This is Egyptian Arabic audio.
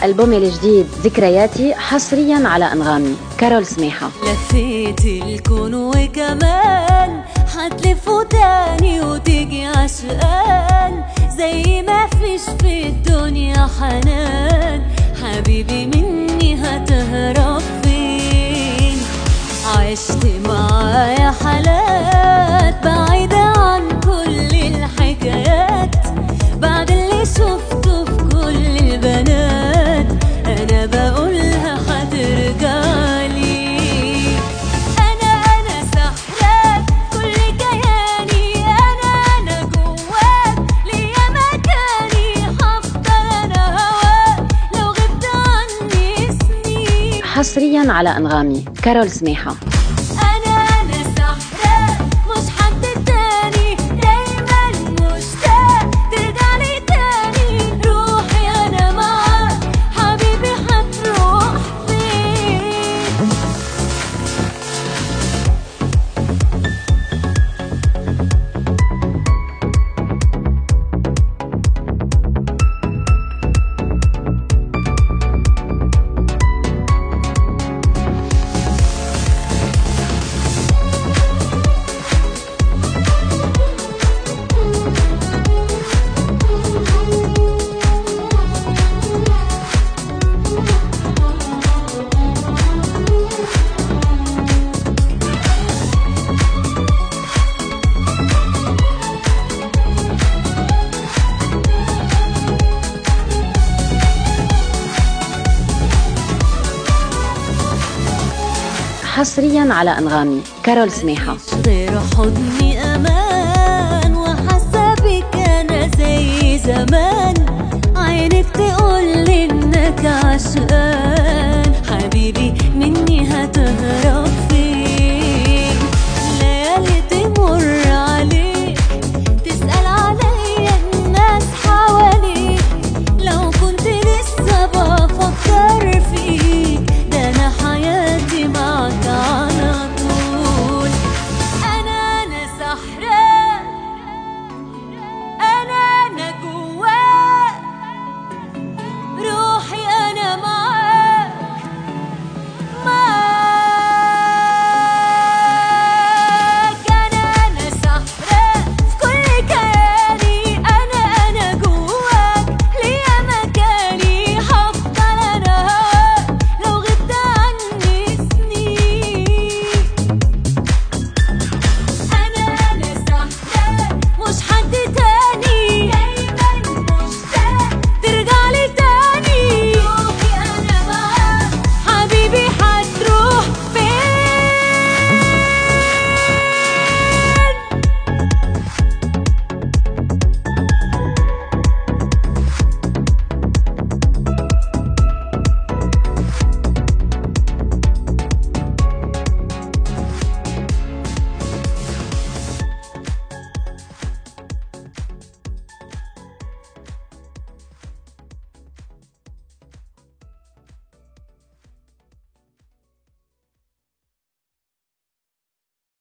ألبومي الجديد ذكرياتي حصريا على أنغامي كارول سميحة لفيت الكون وكمان حتلفه تاني وتيجي عشقان زي ما فيش في الدنيا حنان حبيبي مني هتهرب فين عشت معايا حالات بعيدة عن كل الحكايات بعد اللي شفته في كل البنات انا بقولها هترجعلي انا انا سحران كل كياني انا انا جواك ليا مكاني هفضل انا هواك لو غبت عني سنين حصريا على أنغامي كارول سميحة أنا أنا سحران مش حد تاني دايما مشتاق ترجعلي تاني روحي أنا معاك حبيبي هتروح فين حصريا على أنغامي كارول سميحة غير حضني امان وحاسه بك انا زي زمان عينك تقول انك عشقان حبيبي مني